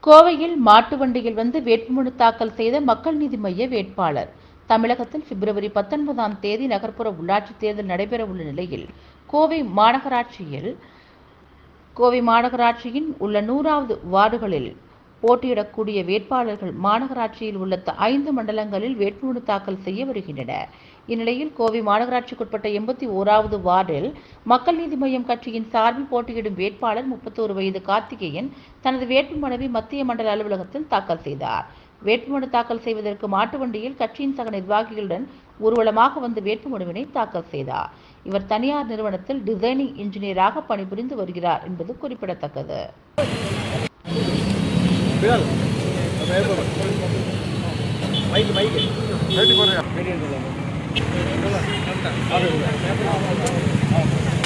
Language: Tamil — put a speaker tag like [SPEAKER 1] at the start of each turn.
[SPEAKER 1] கோவையில் மாட்டு வண்டியில் வந்து வேட்புமனு தாக்கல் செய்த மக்கள் நீதி மய்ய வேட்பாளர் தமிழகத்தில் பிப்ரவரி பத்தொன்பதாம் தேதி நகர்ப்புற உள்ளாட்சித் தேர்தல் நடைபெறவுள்ள நிலையில் கோவை மாநகராட்சியில் கோவை மாநகராட்சியின் உள்ள நூறாவது வார்டுகளில் போட்டியிடக்கூடிய வேட்பாளர்கள் மாநகராட்சியில் உள்ள த- ஐந்து மண்டலங்களில் வேட்புமனு தாக்கல் செய்ய வருகின்றனர் இந்நிலையில் கோவை மாநகராட்சிக்குட்பட்ட எண்பத்தி ஓராவது வார்டில் மக்கள் நீதி மய்யம் கட்சியின் சார்பில் போட்டியிடும் வேட்பாளர் முப்பத்தோரு வயது கார்த்திகேயன் தனது வேட்புமனுவை மத்திய மண்டல அலுவலகத்தில் தாக்கல் செய்தார் வேட்புமனு தாக்கல் செய்வதற்கு மாட்டு வண்டியில் கட்சியின் சக நிர்வாகிகளுடன் ஊர்வலமாக வந்து வேட்புமனுவினை தாக்கல் செய்தார் இவர் தனியார் நிறுவனத்தில் டிசைனிங் இன்ஜினியராக பணிபுரிந்து வருகிறார் என்பது குறிப்பிடத்தக்கது
[SPEAKER 2] மைக் மைக்
[SPEAKER 3] பேட்டி போடுறியா